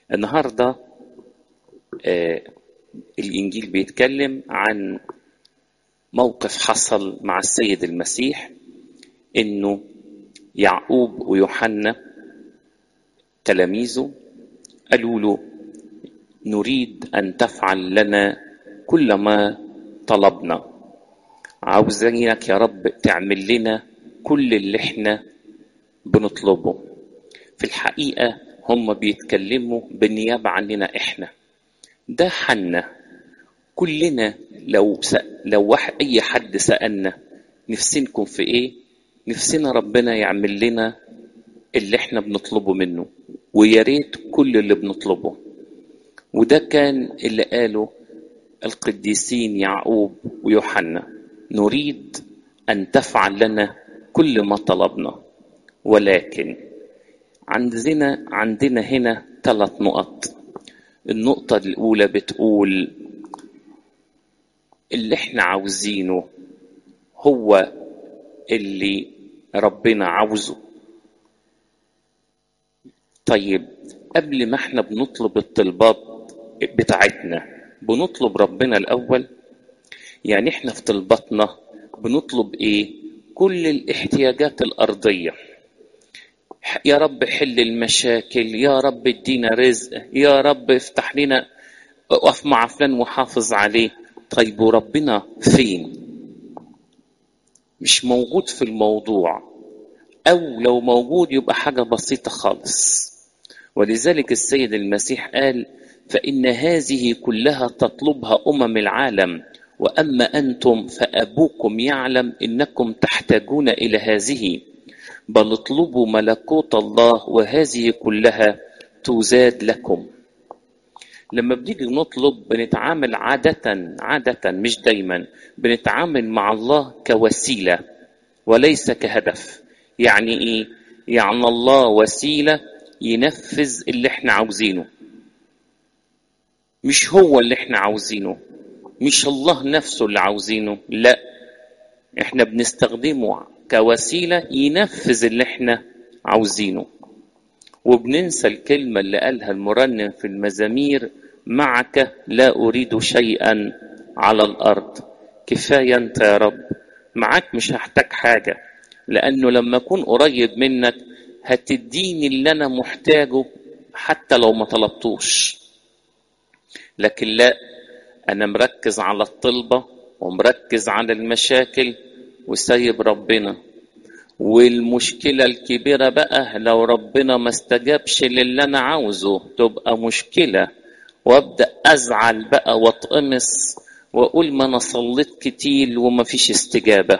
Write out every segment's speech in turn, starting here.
النهارده آه الانجيل بيتكلم عن موقف حصل مع السيد المسيح انه يعقوب ويوحنا تلاميذه قالوا له نريد ان تفعل لنا كل ما طلبنا عاوزينك يا رب تعمل لنا كل اللي احنا بنطلبه في الحقيقه هم بيتكلموا بالنيابه عننا احنا ده حنا كلنا لو س... لو واحد اي حد سالنا نفسنكم في ايه نفسنا ربنا يعمل لنا اللي احنا بنطلبه منه ويا ريت كل اللي بنطلبه وده كان اللي قاله القديسين يعقوب ويوحنا نريد ان تفعل لنا كل ما طلبنا ولكن عندنا عندنا هنا ثلاث نقط النقطة الأولى بتقول اللي احنا عاوزينه هو اللي ربنا عاوزه طيب قبل ما احنا بنطلب الطلبات بتاعتنا بنطلب ربنا الأول يعني احنا في طلباتنا بنطلب ايه كل الاحتياجات الأرضية يا رب حل المشاكل يا رب ادينا رزق يا رب افتح لنا اقف مع فلان وحافظ عليه طيب وربنا فين مش موجود في الموضوع او لو موجود يبقى حاجه بسيطه خالص ولذلك السيد المسيح قال فان هذه كلها تطلبها امم العالم واما انتم فابوكم يعلم انكم تحتاجون الى هذه بل اطلبوا ملكوت الله وهذه كلها تزاد لكم لما بنيجي نطلب بنتعامل عادة عادة مش دايما بنتعامل مع الله كوسيلة وليس كهدف يعني ايه يعني الله وسيلة ينفذ اللي احنا عاوزينه مش هو اللي احنا عاوزينه مش الله نفسه اللي عاوزينه لا احنا بنستخدمه كوسيلة ينفذ اللي احنا عاوزينه وبننسى الكلمة اللي قالها المرنم في المزامير معك لا أريد شيئا على الأرض كفاية أنت يا رب معاك مش هحتاج حاجة لأنه لما أكون قريب منك هتديني اللي أنا محتاجه حتى لو ما طلبتوش لكن لا أنا مركز على الطلبة ومركز على المشاكل وسايب ربنا والمشكلة الكبيرة بقى لو ربنا ما استجابش للي أنا عاوزه تبقى مشكلة وأبدأ أزعل بقى وأتقمص وأقول ما أنا صليت كتير وما فيش استجابة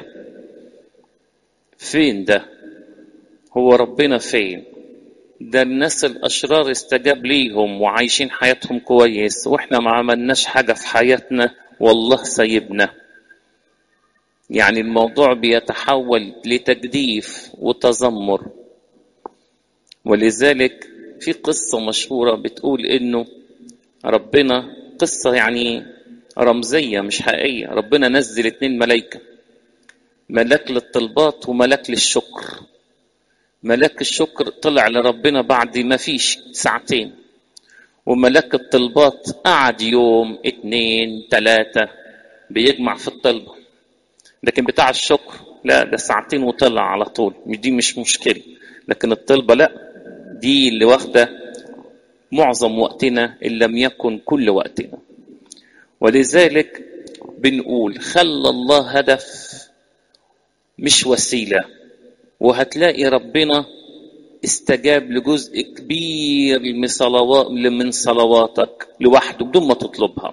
فين ده هو ربنا فين ده الناس الأشرار استجاب ليهم وعايشين حياتهم كويس وإحنا ما عملناش حاجة في حياتنا والله سايبنا يعني الموضوع بيتحول لتجديف وتذمر ولذلك في قصة مشهورة بتقول إنه ربنا قصة يعني رمزية مش حقيقية ربنا نزل اتنين ملايكة ملاك للطلبات وملاك للشكر ملاك الشكر طلع لربنا بعد ما فيش ساعتين وملاك الطلبات قعد يوم اتنين تلاتة بيجمع في الطلبة لكن بتاع الشكر لا ده ساعتين وطلع على طول مش دي مش مشكلة لكن الطلبة لا دي اللي واخدة معظم وقتنا إن لم يكن كل وقتنا ولذلك بنقول خلى الله هدف مش وسيلة وهتلاقي ربنا استجاب لجزء كبير من صلوات من صلواتك لوحده بدون ما تطلبها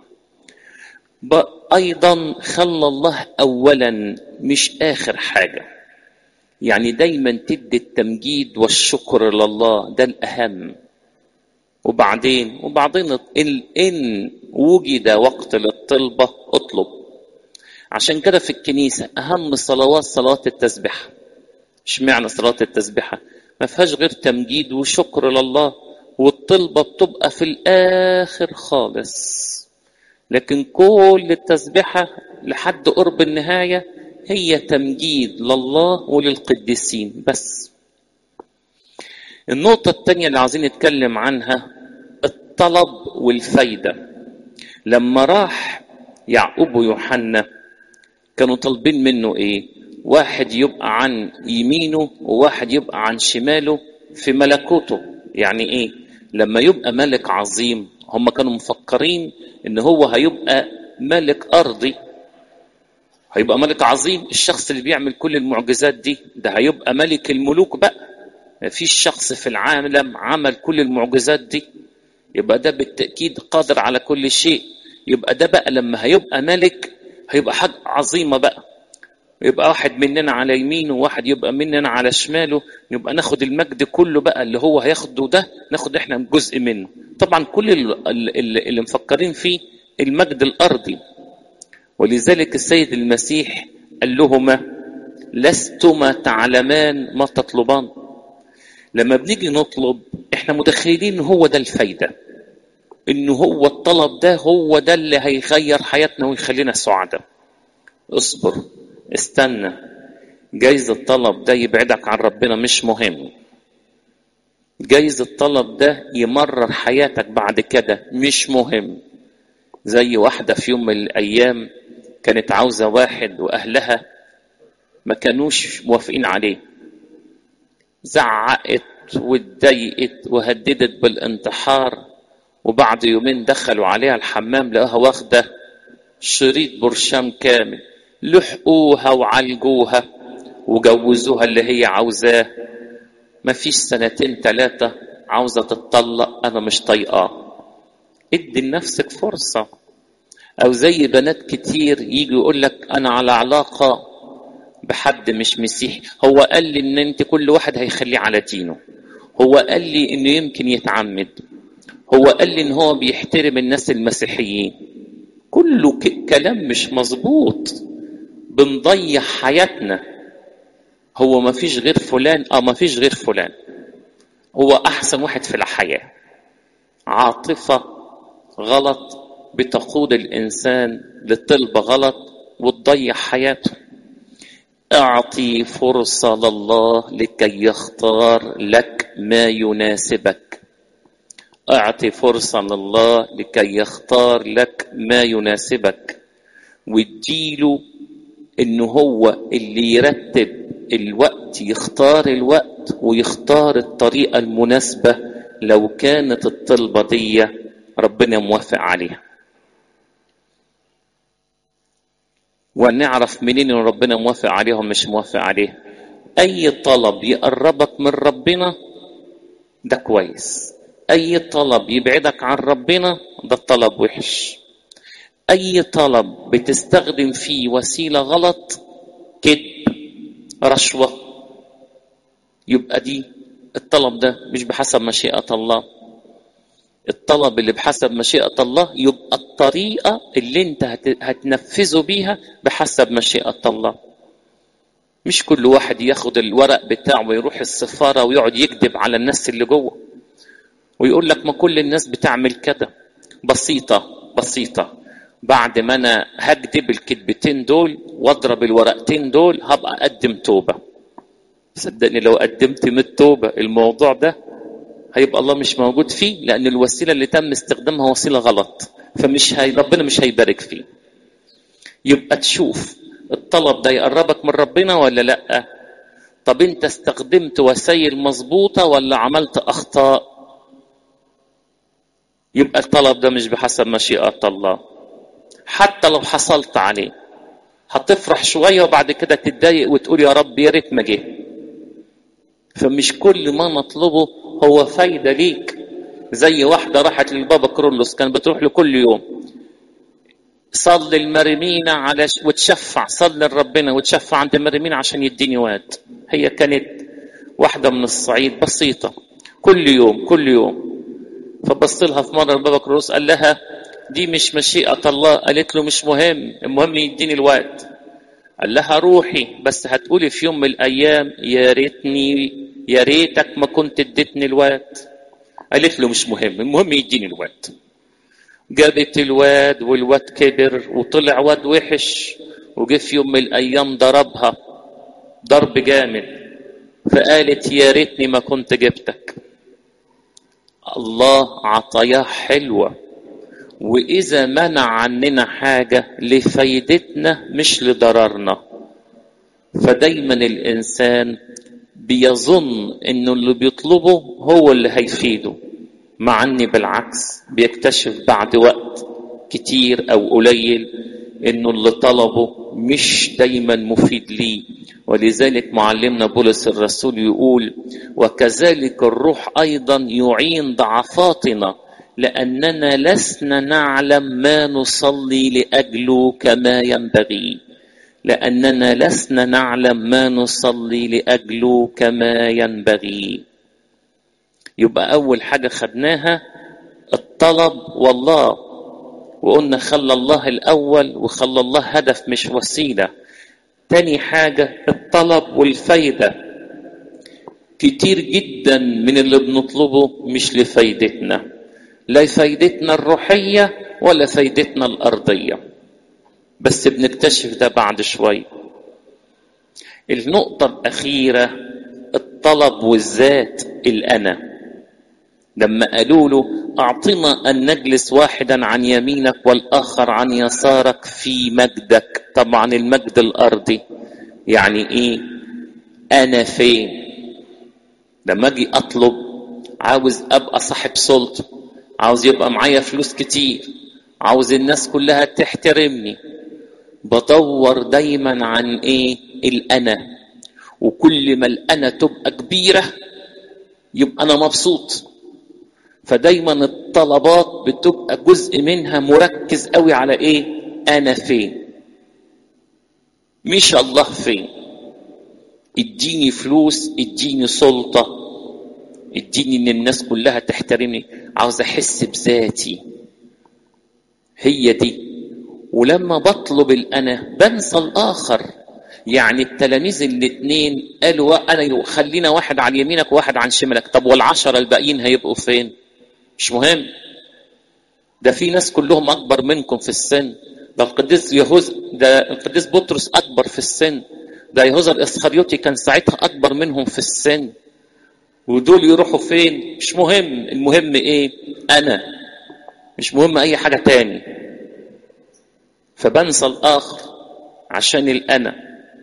ايضا خلى الله اولا مش اخر حاجه يعني دايما تدي التمجيد والشكر لله ده الاهم وبعدين وبعدين ان ان وجد وقت للطلبه اطلب عشان كده في الكنيسه اهم صلوات صلاه التسبيحه اشمعنى صلاه التسبيحه ما فيهاش غير تمجيد وشكر لله والطلبه بتبقى في الاخر خالص لكن كل التسبيحة لحد قرب النهاية هي تمجيد لله وللقديسين بس النقطة الثانية اللي عايزين نتكلم عنها الطلب والفايدة لما راح يعقوب ويوحنا كانوا طالبين منه ايه واحد يبقى عن يمينه وواحد يبقى عن شماله في ملكوته يعني ايه لما يبقى ملك عظيم هم كانوا مفكرين ان هو هيبقى ملك ارضي هيبقى ملك عظيم الشخص اللي بيعمل كل المعجزات دي ده هيبقى ملك الملوك بقى مفيش شخص في العالم عمل كل المعجزات دي يبقى ده بالتأكيد قادر على كل شيء يبقى ده بقى لما هيبقى ملك هيبقى حاجة عظيمة بقى يبقى واحد مننا على يمينه وواحد يبقى مننا على شماله يبقى ناخد المجد كله بقى اللي هو هياخده ده ناخد احنا جزء منه طبعا كل اللي, اللي مفكرين فيه المجد الارضي ولذلك السيد المسيح قال لهما لستما تعلمان ما تطلبان لما بنيجي نطلب احنا متخيلين ان هو ده الفايده ان هو الطلب ده هو ده اللي هيغير حياتنا ويخلينا سعداء اصبر استنى جايز الطلب ده يبعدك عن ربنا مش مهم جايز الطلب ده يمرر حياتك بعد كده مش مهم زي واحدة في يوم من الأيام كانت عاوزة واحد وأهلها ما كانوش موافقين عليه زعقت واتضايقت وهددت بالانتحار وبعد يومين دخلوا عليها الحمام لقاها واخدة شريط برشام كامل لحقوها وعالجوها وجوزوها اللي هي عاوزاه مفيش سنتين ثلاثة عاوزة تتطلق أنا مش طايقاه ادي لنفسك فرصة أو زي بنات كتير يجي يقول لك أنا على علاقة بحد مش مسيحي هو قال لي إن أنت كل واحد هيخليه على دينه هو قال لي إنه يمكن يتعمد هو قال لي إن هو بيحترم الناس المسيحيين كله كلام مش مظبوط بنضيع حياتنا هو ما فيش غير فلان اه ما فيش غير فلان هو احسن واحد في الحياه عاطفه غلط بتقود الانسان لطلب غلط وتضيع حياته اعطي فرصه لله لكي يختار لك ما يناسبك اعطي فرصه لله لكي يختار لك ما يناسبك واديله ان هو اللي يرتب الوقت يختار الوقت ويختار الطريقه المناسبه لو كانت الطلبه دي ربنا موافق عليها ونعرف منين ان ربنا موافق عليها ومش موافق عليها اي طلب يقربك من ربنا ده كويس اي طلب يبعدك عن ربنا ده طلب وحش اي طلب بتستخدم فيه وسيله غلط كذب رشوه يبقى دي الطلب ده مش بحسب مشيئه الله الطلب اللي بحسب مشيئه الله يبقى الطريقه اللي انت هتنفذه بيها بحسب مشيئه الله مش كل واحد ياخد الورق بتاعه ويروح السفاره ويقعد يكذب على الناس اللي جوه ويقول لك ما كل الناس بتعمل كده بسيطه بسيطه بعد ما انا هكذب الكذبتين دول واضرب الورقتين دول هبقى اقدم توبه صدقني لو قدمت 100 توبه الموضوع ده هيبقى الله مش موجود فيه لان الوسيله اللي تم استخدامها وسيله غلط فمش هي ربنا مش هيبارك فيه يبقى تشوف الطلب ده يقربك من ربنا ولا لا طب انت استخدمت وسائل مظبوطه ولا عملت اخطاء يبقى الطلب ده مش بحسب مشيئه الله حتى لو حصلت عليه هتفرح شويه وبعد كده تتضايق وتقول يا رب يا ريت ما جه فمش كل ما نطلبه هو فايده ليك زي واحده راحت للبابا كرولوس كان بتروح له كل يوم صلي المرمينا على ش... وتشفع صلي لربنا وتشفع عند المرمينا عشان يديني واد هي كانت واحده من الصعيد بسيطه كل يوم كل يوم فبص لها في مره البابا كرولوس قال لها دي مش مشيئة الله قالت له مش مهم المهم يديني الوقت قال لها روحي بس هتقولي في يوم من الأيام يا ريتني يا ريتك ما كنت اديتني الوقت قالت له مش مهم المهم يديني الوقت جابت الواد والواد كبر وطلع واد وحش وجه في يوم من الأيام ضربها ضرب جامد فقالت يا ريتني ما كنت جبتك الله عطاياه حلوة وإذا منع عننا حاجة لفايدتنا مش لضررنا فدايما الإنسان بيظن إنه اللي بيطلبه هو اللي هيفيده مع إني بالعكس بيكتشف بعد وقت كتير أو قليل إنه اللي طلبه مش دايما مفيد ليه ولذلك معلمنا بولس الرسول يقول وكذلك الروح ايضا يعين ضعفاتنا لاننا لسنا نعلم ما نصلي لاجله كما ينبغي لاننا لسنا نعلم ما نصلي لاجله كما ينبغي يبقى اول حاجه خدناها الطلب والله وقلنا خلى الله الاول وخلى الله هدف مش وسيله تاني حاجة الطلب والفايدة كتير جدا من اللي بنطلبه مش لفايدتنا لا فايدتنا الروحية ولا فايدتنا الأرضية بس بنكتشف ده بعد شوية النقطة الأخيرة الطلب والذات الأنا لما قالوا له أعطنا أن نجلس واحدا عن يمينك والآخر عن يسارك في مجدك طبعا المجد الأرضي يعني إيه أنا فين لما أجي أطلب عاوز أبقى صاحب سلطة عاوز يبقى معايا فلوس كتير عاوز الناس كلها تحترمني بدور دايما عن ايه الانا وكل ما الانا تبقى كبيره يبقى انا مبسوط فدايما الطلبات بتبقى جزء منها مركز قوي على ايه انا فين مش الله فين اديني فلوس اديني سلطه اديني ان الناس كلها تحترمني عاوز احس بذاتي هي دي ولما بطلب الانا بنسى الاخر يعني التلاميذ الاثنين قالوا انا خلينا واحد عن يمينك وواحد عن شمالك طب والعشره الباقيين هيبقوا فين مش مهم ده في ناس كلهم اكبر منكم في السن ده القديس يهوذا ده القديس بطرس اكبر في السن ده يهوذا الاسخريوطي كان ساعتها اكبر منهم في السن ودول يروحوا فين مش مهم المهم ايه انا مش مهم اي حاجه تاني فبنسى الاخر عشان الانا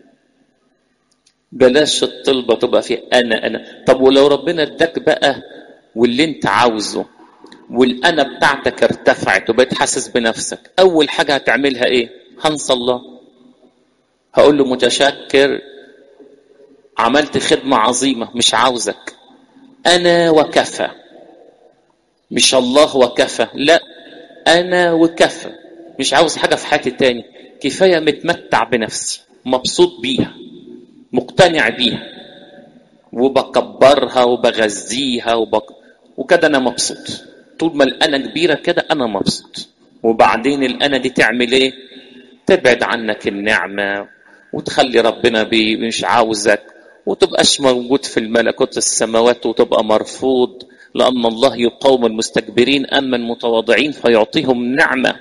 بلاش الطلبة تبقى فيه أنا أنا طب ولو ربنا اداك بقى واللي انت عاوزه والأنا بتاعتك ارتفعت وبقيت حاسس بنفسك أول حاجة هتعملها إيه؟ هنسى الله هقول له متشكر عملت خدمة عظيمة مش عاوزك أنا وكفى مش الله وكفى لا أنا وكفى مش عاوز حاجة في حياتي تاني كفاية متمتع بنفسي مبسوط بيها مقتنع بيها وبكبرها وبغذيها وبك... وكده انا مبسوط طول ما الانا كبيره كده انا مبسوط وبعدين الانا دي تعمل ايه تبعد عنك النعمه وتخلي ربنا بي مش عاوزك وتبقاش موجود في الملكوت السماوات وتبقى مرفوض لأن الله يقاوم المستكبرين أما المتواضعين فيعطيهم نعمة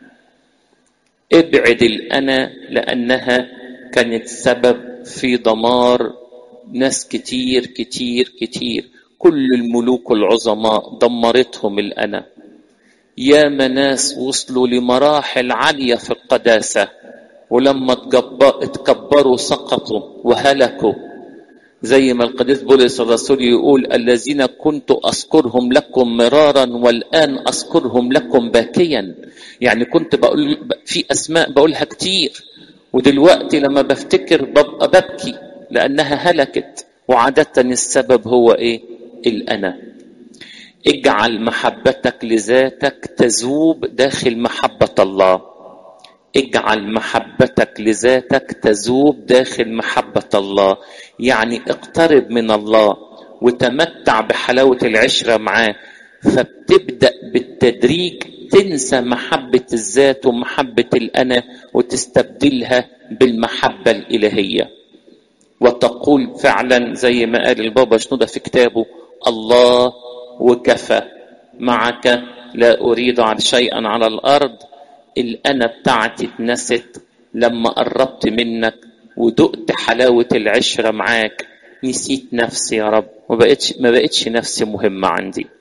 ابعد الأنا لأنها كانت سبب في دمار ناس كتير كتير كتير كل الملوك العظماء دمرتهم الأنا ياما ناس وصلوا لمراحل عالية في القداسة ولما اتكبروا سقطوا وهلكوا زي ما القديس بولس الرسول يقول الذين كنت أذكرهم لكم مرارا والآن أذكرهم لكم باكيا يعني كنت بقول في أسماء بقولها كتير ودلوقتي لما بفتكر ببقى ببكي لأنها هلكت وعادة السبب هو إيه؟ الأنا اجعل محبتك لذاتك تذوب داخل محبة الله اجعل محبتك لذاتك تذوب داخل محبة الله يعني اقترب من الله وتمتع بحلاوة العشرة معاه فبتبدأ بالتدريج تنسى محبة الذات ومحبة الأنا وتستبدلها بالمحبة الإلهية وتقول فعلا زي ما قال البابا شنودة في كتابه الله وكفى معك لا أريد عن شيئا على الأرض الأنا بتاعتي اتنست لما قربت منك ودقت حلاوة العشرة معاك نسيت نفسي يا رب ما بقتش ما بقتش نفسي مهمة عندي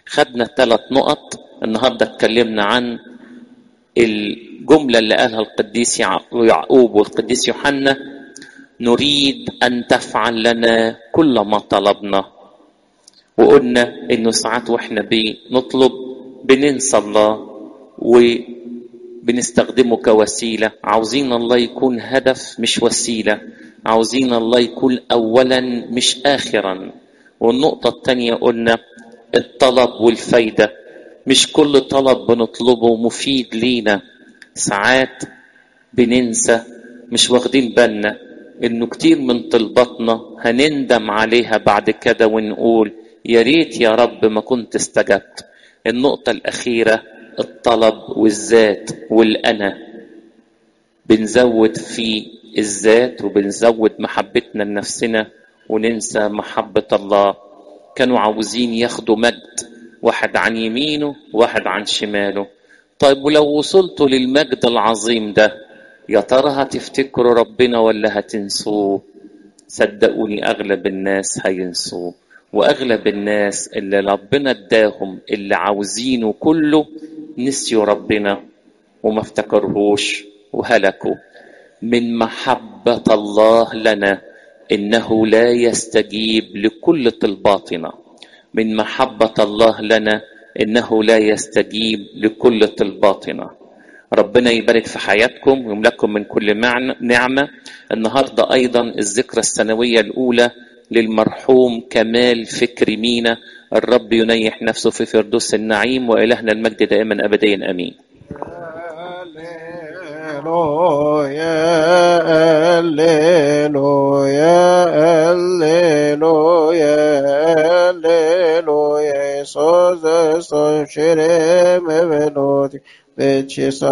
خدنا ثلاث نقط النهاردة اتكلمنا عن الجملة اللي قالها القديس يعقوب والقديس يوحنا نريد أن تفعل لنا كل ما طلبنا وقلنا إنه ساعات وإحنا بنطلب بننسى الله وبنستخدمه كوسيلة عاوزين الله يكون هدف مش وسيلة عاوزين الله يكون أولا مش آخرا والنقطة الثانية قلنا الطلب والفايدة مش كل طلب بنطلبه مفيد لينا ساعات بننسى مش واخدين بالنا انه كتير من طلباتنا هنندم عليها بعد كده ونقول يا ريت يا رب ما كنت استجبت النقطة الأخيرة الطلب والذات والأنا بنزود في الذات وبنزود محبتنا لنفسنا وننسى محبة الله كانوا عاوزين ياخدوا مجد واحد عن يمينه واحد عن شماله طيب ولو وصلتوا للمجد العظيم ده يا ترى هتفتكروا ربنا ولا هتنسوه صدقوني اغلب الناس هينسوه واغلب الناس اللي ربنا اداهم اللي عاوزينه كله نسيوا ربنا وما افتكرهوش وهلكوا من محبة الله لنا إنه لا يستجيب لكل طلباتنا من محبة الله لنا إنه لا يستجيب لكل طلباتنا ربنا يبارك في حياتكم ويملككم من كل نعمة النهاردة أيضا الذكرى السنوية الأولى للمرحوم كمال فكري مينا الرب ينيح نفسه في فردوس النعيم وإلهنا المجد دائما أبديا أمين هللويا هللويا هللويا هللويا Jesus, the Son, Shire, Mevenoti, Vecisa,